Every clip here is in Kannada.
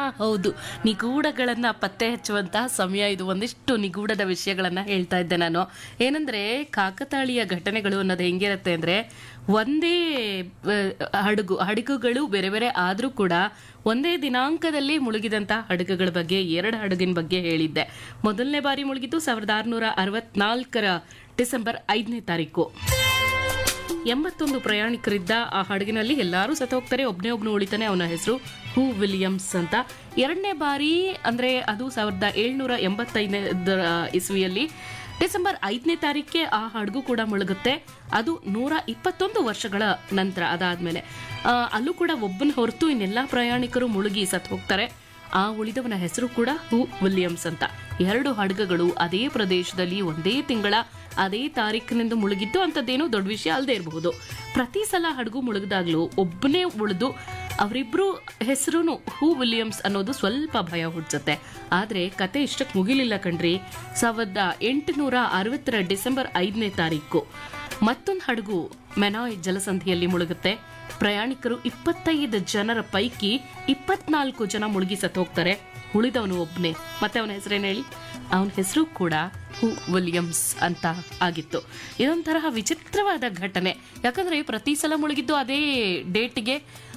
ಹೌದು ನಿಗೂಢಗಳನ್ನ ಪತ್ತೆ ಹಚ್ಚುವಂತಹ ಸಮಯ ಇದು ಒಂದಿಷ್ಟು ನಿಗೂಢದ ವಿಷಯಗಳನ್ನ ಹೇಳ್ತಾ ಇದ್ದೆ ನಾನು ಏನಂದ್ರೆ ಕಾಕತಾಳೀಯ ಘಟನೆಗಳು ಅನ್ನೋದು ಹೆಂಗಿರುತ್ತೆ ಅಂದ್ರೆ ಒಂದೇ ಆ, ಹಡಗು ಹಡಗುಗಳು ಬೇರೆ ಬೇರೆ ಆದ್ರೂ ಕೂಡ ಒಂದೇ ದಿನಾಂಕದಲ್ಲಿ ಮುಳುಗಿದಂತಹ ಹಡಗುಗಳ ಬಗ್ಗೆ ಎರಡು ಹಡಗಿನ ಬಗ್ಗೆ ಹೇಳಿದ್ದೆ ಮೊದಲನೇ ಬಾರಿ ಮುಳುಗಿದ್ದು ಸಾವಿರದ ಆರುನೂರ ಅರವತ್ನಾಲ್ಕರ ಡಿಸೆಂಬರ್ ಐದನೇ ತಾರೀಕು ಎಂಬತ್ತೊಂದು ಪ್ರಯಾಣಿಕರಿದ್ದ ಆ ಹಡಗಿನಲ್ಲಿ ಎಲ್ಲರೂ ಸತ್ತು ಹೋಗ್ತಾರೆ ಒಬ್ನೇ ಒಬ್ನು ಉಳಿತಾನೆ ಅವನ ಹೆಸರು ಹೂ ವಿಲಿಯಮ್ಸ್ ಅಂತ ಎರಡನೇ ಬಾರಿ ಅಂದ್ರೆ ಅದು ಸಾವಿರದ ಏಳ್ನೂರ ಎಂಬತ್ತೈದನೇ ಇಸ್ವಿಯಲ್ಲಿ ಡಿಸೆಂಬರ್ ಐದನೇ ತಾರೀಕಿಗೆ ಆ ಹಡಗು ಕೂಡ ಮುಳುಗುತ್ತೆ ಅದು ನೂರ ಇಪ್ಪತ್ತೊಂದು ವರ್ಷಗಳ ನಂತರ ಅದಾದ್ಮೇಲೆ ಆ, ಅಲ್ಲೂ ಕೂಡ ಒಬ್ಬನ ಹೊರತು ಇನ್ನೆಲ್ಲಾ ಪ್ರಯಾಣಿಕರು ಮುಳುಗಿ ಸತ್ತು ಹೋಗ್ತಾರೆ ಆ ಉಳಿದವನ ಹೆಸರು ಕೂಡ ಹೂ ವಿಲಿಯಮ್ಸ್ ಅಂತ ಎರಡು ಹಡಗುಗಳು ಅದೇ ಪ್ರದೇಶದಲ್ಲಿ ಒಂದೇ ತಿಂಗಳ ಅದೇ ತಾರೀಕಿನಿಂದ ಮುಳುಗಿದ್ದು ಅಂತದ್ದೇನು ದೊಡ್ಡ ವಿಷಯ ಅಲ್ಲದೆ ಇರಬಹುದು ಪ್ರತಿ ಸಲ ಹಡಗು ಮುಳುಗಿದಾಗ್ಲೂ ಒಬ್ಬನೇ ಉಳಿದು ಅವರಿಬ್ರು ಹೆಸರು ಹೂ ವಿಲಿಯಮ್ಸ್ ಅನ್ನೋದು ಸ್ವಲ್ಪ ಭಯ ಹುಡ್ಸುತ್ತೆ ಆದ್ರೆ ಕತೆ ಇಷ್ಟಕ್ಕೆ ಮುಗಿಲಿಲ್ಲ ಕಣ್ರಿ ಸಾವಿರದ ಎಂಟುನೂರ ಅರವತ್ತರ ಡಿಸೆಂಬರ್ ಐದನೇ ತಾರೀಕು ಮತ್ತೊಂದು ಹಡಗು ಮೆನಾಯ್ ಜಲಸಂಧಿಯಲ್ಲಿ ಮುಳುಗುತ್ತೆ ಪ್ರಯಾಣಿಕರು ಇಪ್ಪತ್ತೈದು ಜನರ ಪೈಕಿ ಇಪ್ಪತ್ನಾಲ್ಕು ಜನ ಮುಳುಗಿ ಸತ್ತು ಹೋಗ್ತಾರೆ ಉಳಿದವನು ಒಬ್ನೇ ಮತ್ತೆ ಅವನ ಹೆಸರೇನು ಹೇಳಿ ಅವನ ಹೆಸರು ಕೂಡ ಹೂ ವಿಲಿಯಮ್ಸ್ ಅಂತ ಆಗಿತ್ತು ಇದೊಂಥರ ವಿಚಿತ್ರವಾದ ಘಟನೆ ಯಾಕಂದ್ರೆ ಪ್ರತಿ ಸಲ ಮುಳುಗಿದ್ದು ಅದೇ ಡೇಟ್ಗೆ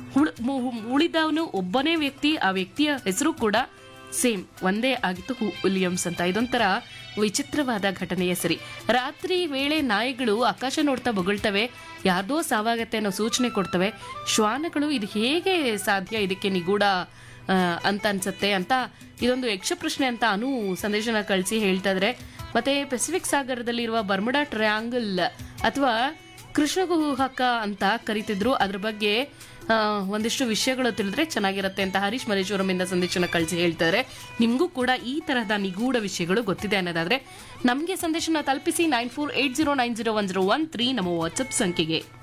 ಉಳಿದವನು ಒಬ್ಬನೇ ವ್ಯಕ್ತಿ ಆ ವ್ಯಕ್ತಿಯ ಹೆಸರು ಕೂಡ ಸೇಮ್ ಒಂದೇ ಆಗಿತ್ತು ಹೂ ವಿಲಿಯಮ್ಸ್ ಅಂತ ಇದೊಂಥರ ವಿಚಿತ್ರವಾದ ಘಟನೆಯ ಸರಿ ರಾತ್ರಿ ವೇಳೆ ನಾಯಿಗಳು ಆಕಾಶ ನೋಡ್ತಾ ಬೊಗಳ್ತವೆ ಯಾರ್ದೋ ಸಾವಾಗತ್ತೆ ಅನ್ನೋ ಸೂಚನೆ ಕೊಡ್ತವೆ ಶ್ವಾನಗಳು ಇದು ಹೇಗೆ ಸಾಧ್ಯ ಇದಕ್ಕೆ ನಿಗೂಢ ಆ, ಅಂತ ಅನ್ಸತ್ತೆ ಅಂತ ಇದೊಂದು ಯಕ್ಷ ಪ್ರಶ್ನೆ ಅಂತ ಅನು ಸಂದೇಶನ ಕಳಿಸಿ ಹೇಳ್ತಾ ಇದ್ರೆ ಮತ್ತೆ ಪೆಸಿಫಿಕ್ ಸಾಗರದಲ್ಲಿರುವ ಬರ್ಮುಡಾ ಟ್ರಯಾಂಗಲ್ ಅಥವಾ ಕೃಷ್ಣಗುಹಕ ಅಂತ ಕರಿತಿದ್ರು ಅದ್ರ ಬಗ್ಗೆ ಆ, ಒಂದಿಷ್ಟು ವಿಷಯಗಳು ತಿಳಿದ್ರೆ ಚೆನ್ನಾಗಿರುತ್ತೆ ಅಂತ ಹರೀಶ್ ಮಲೇಶ್ವರಂ ಇಂದ ಸಂದೇಶನ ಕಳಿಸಿ ಹೇಳ್ತಾರೆ ನಿಮಗೂ ಕೂಡ ಈ ತರಹದ ನಿಗೂಢ ವಿಷಯಗಳು ಗೊತ್ತಿದೆ ಅನ್ನೋದಾದ್ರೆ ನಮಗೆ ಸಂದೇಶನ ತಲುಪಿಸಿ nine four eight zero nine zero one zero one three ನಮ್ಮ ವಾಟ್ಸಪ್ ಸಂಖ್ಯೆಗೆ